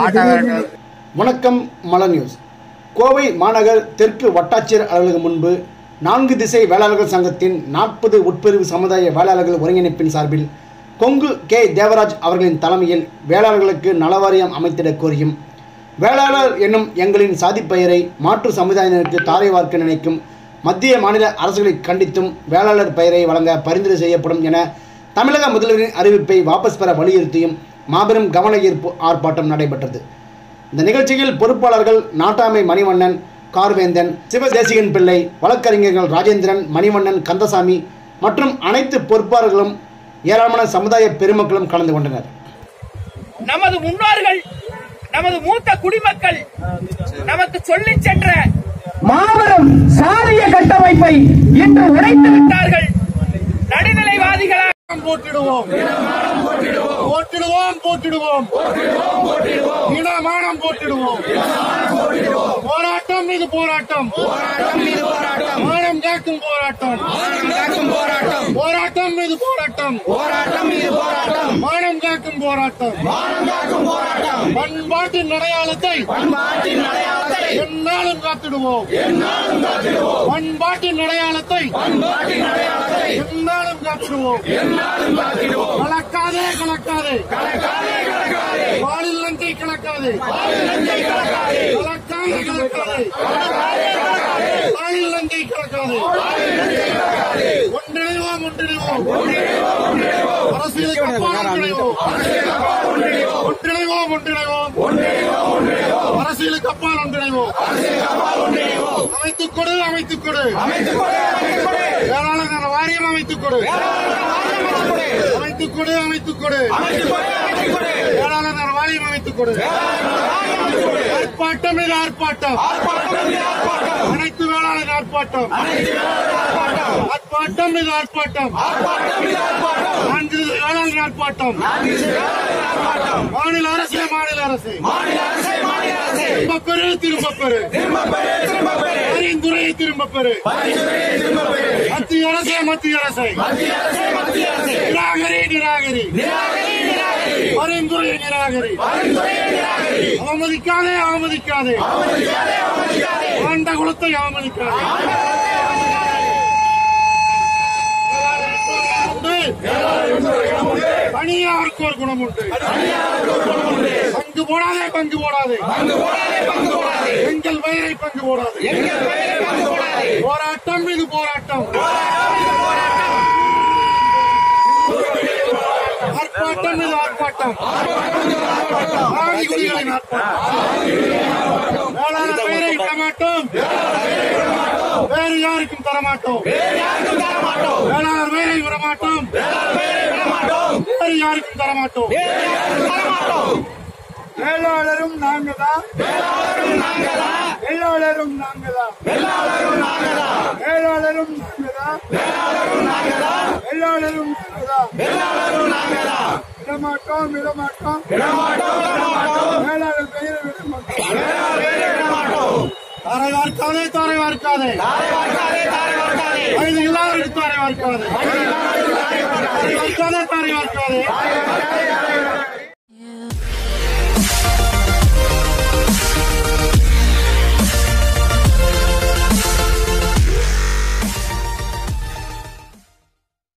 வணக்கம் மல நியூஸ் கோவை மாநகர் தெற்கு வட்டாட்சியர் அலுவலகம் முன்பு நான்கு திசை வேளாளர்கள் சங்கத்தின் நாற்பது உட்பிரிவு சமுதாய வேளாளர்கள் ஒருங்கிணைப்பின் சார்பில் கொங்கு கே தேவராஜ் அவர்களின் தலைமையில் வேளாளர்களுக்கு நலவாரியம் அமைத்திட கோரியும் வேளாளர் என்னும் எங்களின் சாதிப் பெயரை மாற்று சமுதாயினருக்கு தாரை வார்க்க நினைக்கும் மத்திய மாநில அரசுகளை கண்டித்தும் வேளாளர் பெயரை வழங்க பரிந்துரை செய்யப்படும் என தமிழக முதல்வரின் அறிவிப்பை வாபஸ் பெற வலியுறுத்தியும் மாபெரும் கவன ஈர்ப்பு ஆர்ப்பாட்டம் நடைபெற்றது இந்த நிகழ்ச்சியில் பொறுப்பாளர்கள் நாட்டாமை மணிவண்ணன் கார்வேந்தன் சிவதேசிகன் பிள்ளை வழக்கறிஞர்கள் ராஜேந்திரன் மணிவண்ணன் கந்தசாமி மற்றும் அனைத்து பொறுப்பாளர்களும் ஏராளமான சமுதாய பெருமக்களும் கலந்து கொண்டனர் நமது முன்னோர்கள் நமது மூத்த குடிமக்கள் நமக்கு சொல்லிச் சென்ற மாபெரும் சாதிய கட்டமைப்பை இன்று உடைத்து விட்டார்கள் நடுநிலைவாதிகளாக போட்டிடுவோம் போட்டிடுவோம் போட்டிடுவோம் இனமானம் போட்டிடுவோம் போராட்டம் இது போராட்டம் மானம் காக்கும் போராட்டம் போராட்டம் இது போராட்டம் மானம் காக்கும் போராட்டம் பண்பாட்டின் அடையாளத்தை என்னாலும் காத்திடுவோம் பண்பாட்டின் அடையாளத்தை என்னாலும் காத்திடுவோம் கலக்காதே கலக்காதே வாலில் நஞ்சை கலக்காதே கலக்காதே கலக்காதே வாலில் நஞ்சை கலக்காதே ஒன்றிணைவோம் ஒன்றிணைவோம் அரசியலுக்கு அப்பால் ஒன்றிணைவோம் ஒன்றிணைவோம் ஒன்றிணைவோம் அரசியலுக்கு அப்பால் ஒன்றிணைவோம் அமைத்துக் கொடு அமைத்துக் கொடு வேளாளர் வாரியம் அமைத்துக் கொடு அமைத்துக் கொடு அமைத்துக் கொடு வேளாளர் வாரியம் அமைத்துக் கொடு ஆர்ப்பாட்டம் இது ஆர்ப்பாட்டம் அனைத்து வேளாளர் ஆர்ப்பாட்டம் ஆர்ப்பாட்டம் இது ஆர்ப்பாட்டம் நான்கு வேளாளர் ஆர்ப்பாட்டம் மாநில அரசு மாநில அரசு திரும்பப் பெறு திரும்பப் பெறு பரிந்துரையை திரும்பப் பெறு மத்திய அரசே மத்திய அரசை நிராகரி நிராகரி பரிந்துரையை நிராகரி அவமதிக்காதே அவமதிக்காதே ஆண்ட குலத்தை அவமதிக்காதே தனியாருக்கு ஒரு குணம் உண்டு பங்கு போடாதே பங்கு போடாதே எங்கள் பெயரை பங்கு போடாதே போராட்டம் இது போராட்டம் ஆர்ப்பாட்டம் இது ஆர்ப்பாட்டம் ஆதிகுடிகளின் ஆர்ப்பாட்டம் வேளாண் பெயரை விடமாட்டோம் வேறு யாருக்கும் தரமாட்டோம் வேளாண் பெயரை விடமாட்டோம் வேறு யாருக்கும் தரமாட்டோம் வேளாளரும் நாங்கதான் வேளாளரும் நாங்கதான் வேளாளரும் நாங்கதான் வேளாளரும் நாங்கதான் விடமாட்டோம் விடமாட்டோம் வேளாளர் பெயரை விடமாட்டோம் தாரை வார்க்காதே தாரை வார்க்காதே வயது எல்லாருக்கும் தாரை வார்க்காதே தாரை வார்க்காதே தாரை வார்க்காதே